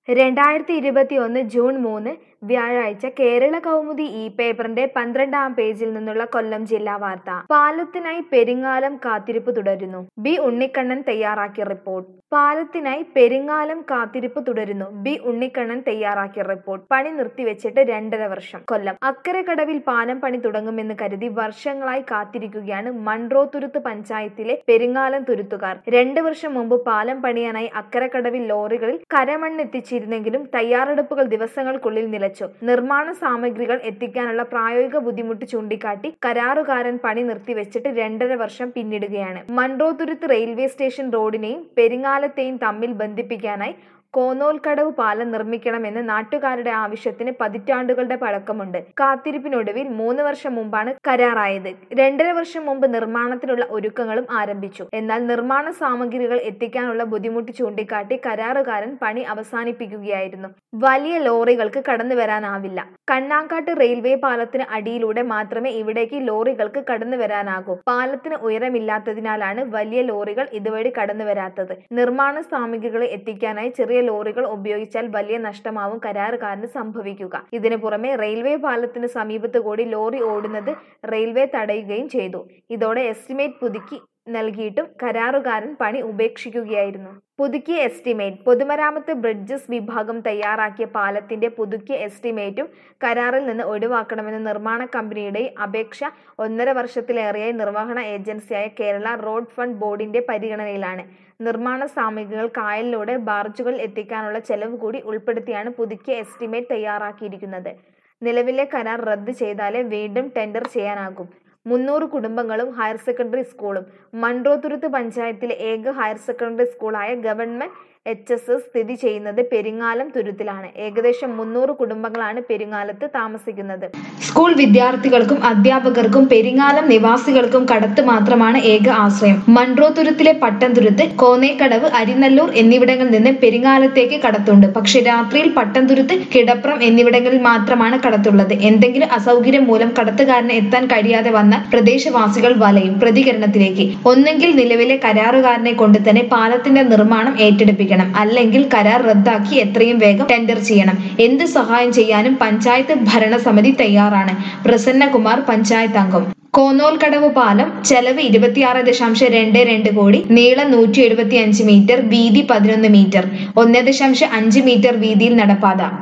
രണ്ടായിരത്തി ഇരുപത്തിയൊന്ന് ജൂൺ മൂന്ന് വ്യാഴാഴ്ച കേരള കൗമുദി ഇ പേപ്പറിന്റെ പന്ത്രണ്ടാം പേജിൽ നിന്നുള്ള കൊല്ലം ജില്ലാ വാർത്ത പാലത്തിനായി പെരിങ്ങാലം കാത്തിരിപ്പ് തുടരുന്നു ബി ഉണ്ണിക്കണ്ണൻ തയ്യാറാക്കിയ റിപ്പോർട്ട് പാലത്തിനായി പെരിങ്ങാലം കാത്തിരിപ്പ് തുടരുന്നു ബി ഉണ്ണിക്കണ്ണൻ തയ്യാറാക്കിയ റിപ്പോർട്ട് പണി നിർത്തിവെച്ചിട്ട് രണ്ടര വർഷം കൊല്ലം അക്കരെ കടവിൽ പാലം പണി തുടങ്ങുമെന്ന് കരുതി വർഷങ്ങളായി കാത്തിരിക്കുകയാണ് മൺട്രോത്തുരുത്ത് പഞ്ചായത്തിലെ പെരിങ്ങാലം തുരുത്തുകാർ രണ്ട് വർഷം മുമ്പ് പാലം പണിയാനായി അക്കരക്കടവിൽ ലോറികളിൽ കരമണ്ണെത്തിച്ചിരുന്നെങ്കിലും തയ്യാറെടുപ്പുകൾ ദിവസങ്ങൾക്കുള്ളിൽ നിലച്ചു നിർമ്മാണ സാമഗ്രികൾ എത്തിക്കാനുള്ള പ്രായോഗിക ബുദ്ധിമുട്ട് ചൂണ്ടിക്കാട്ടി കരാറുകാരൻ പണി നിർത്തിവെച്ചിട്ട് രണ്ടര വർഷം പിന്നിടുകയാണ് മൺട്രോത്തുരുത്ത് റെയിൽവേ സ്റ്റേഷൻ റോഡിനെയും പെരിങ്ങാലത്തെയും തമ്മിൽ ബന്ധിപ്പിക്കാനായി കോന്നോൽക്കടവ് പാലം നിർമ്മിക്കണമെന്ന് നാട്ടുകാരുടെ ആവശ്യത്തിന് പതിറ്റാണ്ടുകളുടെ പഴക്കമുണ്ട് കാത്തിരിപ്പിനൊടുവിൽ മൂന്ന് വർഷം മുമ്പാണ് കരാറായത് രണ്ടര വർഷം മുമ്പ് നിർമ്മാണത്തിനുള്ള ഒരുക്കങ്ങളും ആരംഭിച്ചു എന്നാൽ നിർമ്മാണ സാമഗ്രികൾ എത്തിക്കാനുള്ള ബുദ്ധിമുട്ട് ചൂണ്ടിക്കാട്ടി കരാറുകാരൻ പണി അവസാനിപ്പിക്കുകയായിരുന്നു വലിയ ലോറികൾക്ക് കടന്നു വരാനാവില്ല കണ്ണാങ്കാട്ട് റെയിൽവേ പാലത്തിന് അടിയിലൂടെ മാത്രമേ ഇവിടേക്ക് ലോറികൾക്ക് കടന്നു വരാനാകൂ പാലത്തിന് ഉയരമില്ലാത്തതിനാലാണ് വലിയ ലോറികൾ ഇതുവഴി കടന്നു വരാത്തത് നിർമ്മാണ സാമഗ്രികൾ എത്തിക്കാനായി ചെറിയ ലോറികൾ ഉപയോഗിച്ചാൽ വലിയ നഷ്ടമാവും കരാറുകാരന് സംഭവിക്കുക ഇതിനു പുറമെ റെയിൽവേ പാലത്തിന് സമീപത്ത് കൂടി ലോറി ഓടുന്നത് റെയിൽവേ തടയുകയും ചെയ്തു ഇതോടെ എസ്റ്റിമേറ്റ് പുതുക്കി നൽകിയിട്ടും കരാറുകാരൻ പണി ഉപേക്ഷിക്കുകയായിരുന്നു പുതുക്കിയ എസ്റ്റിമേറ്റ് പൊതുമരാമത്ത് ബ്രിഡ്ജസ് വിഭാഗം തയ്യാറാക്കിയ പാലത്തിന്റെ പുതുക്കിയ എസ്റ്റിമേറ്റും കരാറിൽ നിന്ന് ഒഴിവാക്കണമെന്ന നിർമ്മാണ കമ്പനിയുടെ അപേക്ഷ ഒന്നര വർഷത്തിലേറെയായി നിർവഹണ ഏജൻസിയായ കേരള റോഡ് ഫണ്ട് ബോർഡിന്റെ പരിഗണനയിലാണ് നിർമ്മാണ സാമഗ്രികൾ കായലിലൂടെ ബാർജുകൾ എത്തിക്കാനുള്ള ചെലവ് കൂടി ഉൾപ്പെടുത്തിയാണ് പുതുക്കിയ എസ്റ്റിമേറ്റ് തയ്യാറാക്കിയിരിക്കുന്നത് നിലവിലെ കരാർ റദ്ദ് ചെയ്താലേ വീണ്ടും ടെൻഡർ ചെയ്യാനാകും മുന്നൂറ് കുടുംബങ്ങളും ഹയർ സെക്കൻഡറി സ്കൂളും മൺട്രോത്തുരുത്ത് പഞ്ചായത്തിലെ ഏക ഹയർ സെക്കൻഡറി സ്കൂളായ ഗവൺമെന്റ് എച്ച് എസ് എസ് സ്ഥിതി ചെയ്യുന്നത് പെരിങ്ങാലം തുരുത്തിലാണ് ഏകദേശം മുന്നൂറ് കുടുംബങ്ങളാണ് പെരിങ്ങാലത്ത് താമസിക്കുന്നത് സ്കൂൾ വിദ്യാർത്ഥികൾക്കും അധ്യാപകർക്കും പെരിങ്ങാലം നിവാസികൾക്കും കടത്ത് മാത്രമാണ് ഏക ആശ്രയം മൺട്രോ തുരുത്തിലെ പട്ടംതുരുത്ത് കോന്നേക്കടവ് അരിനല്ലൂർ എന്നിവിടങ്ങളിൽ നിന്ന് പെരിങ്ങാലത്തേക്ക് കടത്തുണ്ട് പക്ഷെ രാത്രിയിൽ പട്ടംതുരുത്ത് കിടപ്രം എന്നിവിടങ്ങളിൽ മാത്രമാണ് കടത്തുള്ളത് എന്തെങ്കിലും അസൗകര്യം മൂലം കടത്തുകാരന് എത്താൻ കഴിയാതെ വന്ന പ്രദേശവാസികൾ വലയും പ്രതികരണത്തിലേക്ക് ഒന്നെങ്കിൽ നിലവിലെ കരാറുകാരനെ കൊണ്ട് തന്നെ പാലത്തിന്റെ നിർമ്മാണം ഏറ്റെടുപ്പിക്കണം അല്ലെങ്കിൽ കരാർ റദ്ദാക്കി എത്രയും വേഗം ടെൻഡർ ചെയ്യണം എന്ത് സഹായം ചെയ്യാനും പഞ്ചായത്ത് ഭരണസമിതി തയ്യാറാണ് പ്രസന്നകുമാർ പഞ്ചായത്ത് അംഗം കോന്നോൽക്കടവ് പാലം ചെലവ് ഇരുപത്തിയാറ് ദശാംശം രണ്ട് രണ്ട് കോടി നീളം നൂറ്റി എഴുപത്തി അഞ്ച് മീറ്റർ വീതി പതിനൊന്ന് മീറ്റർ ഒന്ന് ദശാംശം അഞ്ച് മീറ്റർ വീതിയിൽ നടപ്പാത